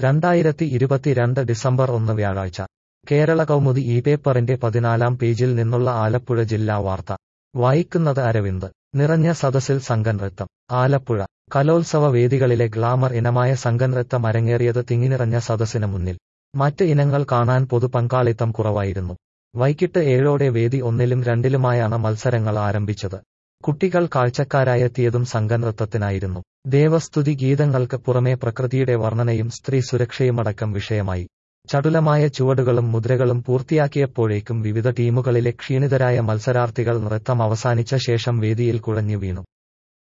രണ്ടായിരത്തി ഇരുപത്തിരണ്ട് ഡിസംബർ ഒന്ന് വ്യാഴാഴ്ച കേരള കൗമുദി ഈ പേപ്പറിന്റെ പതിനാലാം പേജിൽ നിന്നുള്ള ആലപ്പുഴ ജില്ലാ വാർത്ത വായിക്കുന്നത് അരവിന്ദ് നിറഞ്ഞ സദസ്സിൽ സംഘനൃത്തം ആലപ്പുഴ കലോത്സവ വേദികളിലെ ഗ്ലാമർ ഇനമായ സംഘനൃത്തം അരങ്ങേറിയത് തിങ്ങിനിറഞ്ഞ സദസ്സിന് മുന്നിൽ മറ്റ് ഇനങ്ങൾ കാണാൻ പൊതു പങ്കാളിത്തം കുറവായിരുന്നു വൈകിട്ട് ഏഴോടെ വേദി ഒന്നിലും രണ്ടിലുമായാണ് മത്സരങ്ങൾ ആരംഭിച്ചത് കുട്ടികൾ കാഴ്ചക്കാരായെത്തിയതും സംഘനൃത്തത്തിനായിരുന്നു ദേവസ്തുതി ഗീതങ്ങൾക്ക് പുറമെ പ്രകൃതിയുടെ വർണ്ണനയും സ്ത്രീ സുരക്ഷയുമടക്കം വിഷയമായി ചടുലമായ ചുവടുകളും മുദ്രകളും പൂർത്തിയാക്കിയപ്പോഴേക്കും വിവിധ ടീമുകളിലെ ക്ഷീണിതരായ മത്സരാർത്ഥികൾ നൃത്തം അവസാനിച്ച ശേഷം വേദിയിൽ കുഴഞ്ഞു വീണു